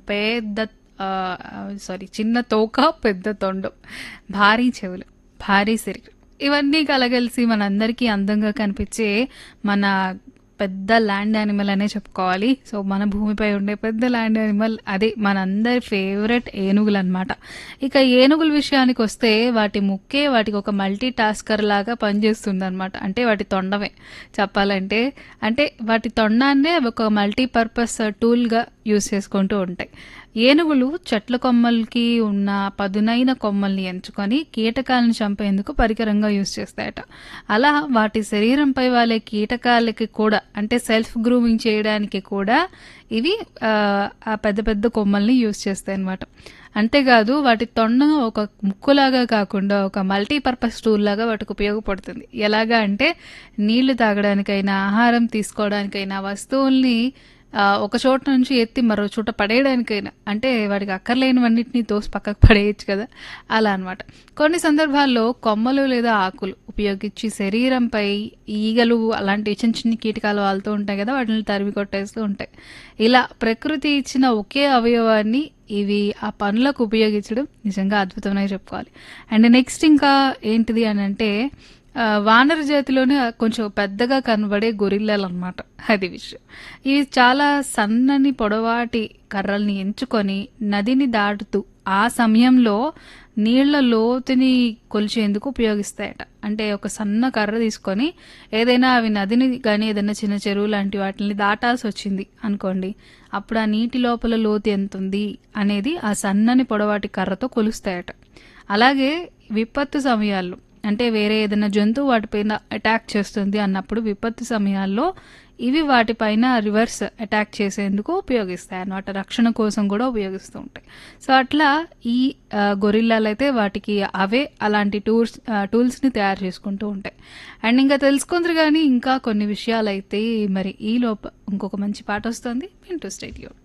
పెద్ద సారీ చిన్న తోక పెద్ద తొండం భారీ చెవులు భారీ శరీరం ఇవన్నీ కలగలిసి మనందరికీ అందంగా కనిపించే మన పెద్ద ల్యాండ్ యానిమల్ అనే చెప్పుకోవాలి సో మన భూమిపై ఉండే పెద్ద ల్యాండ్ యానిమల్ అదే మనందరి ఫేవరెట్ ఏనుగులు అనమాట ఇక ఏనుగుల విషయానికి వస్తే వాటి ముక్కే వాటికి ఒక మల్టీ టాస్కర్ లాగా పనిచేస్తుంది అనమాట అంటే వాటి తొండమే చెప్పాలంటే అంటే వాటి తొండాన్నే ఒక మల్టీ పర్పస్ టూల్గా యూస్ చేసుకుంటూ ఉంటాయి ఏనుగులు చెట్ల కొమ్మలకి ఉన్న పదునైన కొమ్మల్ని ఎంచుకొని కీటకాలను చంపేందుకు పరికరంగా యూస్ చేస్తాయట అలా వాటి శరీరంపై వాళ్ళే కీటకాలకి కూడా అంటే సెల్ఫ్ గ్రూమింగ్ చేయడానికి కూడా ఇవి ఆ, ఆ పెద్ద పెద్ద కొమ్మల్ని యూస్ చేస్తాయి అన్నమాట అంతేకాదు వాటి తొండ ఒక ముక్కులాగా కాకుండా ఒక మల్టీపర్పస్ టూల్ లాగా వాటికి ఉపయోగపడుతుంది ఎలాగా అంటే నీళ్లు తాగడానికైనా ఆహారం తీసుకోవడానికైనా వస్తువుల్ని ఆ, ఒక చోట నుంచి ఎత్తి మరో చోట పడేయడానికైనా అంటే వాడికి అక్కర్లేనివన్నిటిని తోసి పక్కకు పడేయచ్చు కదా అలా అన్నమాట కొన్ని సందర్భాల్లో కొమ్మలు లేదా ఆకులు ఉపయోగించి శరీరంపై ఈగలు అలాంటి చిన్న చిన్న కీటకాలు వాళ్తూ ఉంటాయి కదా వాటిని తరిమి కొట్టేస్తూ ఉంటాయి ఇలా ప్రకృతి ఇచ్చిన ఒకే అవయవాన్ని ఇవి ఆ పనులకు ఉపయోగించడం నిజంగా అద్భుతమనే చెప్పుకోవాలి అండ్ నెక్స్ట్ ఇంకా ఏంటిది అని అంటే ఆ, వానర జాతిలోనే కొంచెం పెద్దగా కనబడే గొరిల్లాలు అనమాట అది విషయం ఇవి చాలా సన్నని పొడవాటి కర్రల్ని ఎంచుకొని నదిని దాటుతూ ఆ సమయంలో నీళ్ల లోతుని కొలిచేందుకు ఉపయోగిస్తాయట అంటే ఒక సన్న కర్ర తీసుకొని ఏదైనా అవి నదిని కానీ ఏదైనా చిన్న చెరువు లాంటి వాటిని దాటాల్సి వచ్చింది అనుకోండి అప్పుడు ఆ నీటి లోపల లోతు ఎంత ఉంది అనేది ఆ సన్నని పొడవాటి కర్రతో కొలుస్తాయట అలాగే విపత్తు సమయాల్లో అంటే వేరే ఏదైనా జంతువు వాటిపైన అటాక్ చేస్తుంది అన్నప్పుడు విపత్తు సమయాల్లో ఇవి వాటిపైన రివర్స్ అటాక్ చేసేందుకు ఉపయోగిస్తాయి అన్నమాట రక్షణ కోసం కూడా ఉపయోగిస్తూ ఉంటాయి సో అట్లా ఈ ఆ, గొరిల్లాలు అయితే వాటికి అవే అలాంటి టూల్స్ టూల్స్ని తయారు చేసుకుంటూ ఉంటాయి అండ్ ఇంకా తెలుసుకుందరు కానీ ఇంకా కొన్ని విషయాలు అయితే మరి ఈ లోప ఇంకొక మంచి పాట వస్తుంది వింటూ స్టేడియో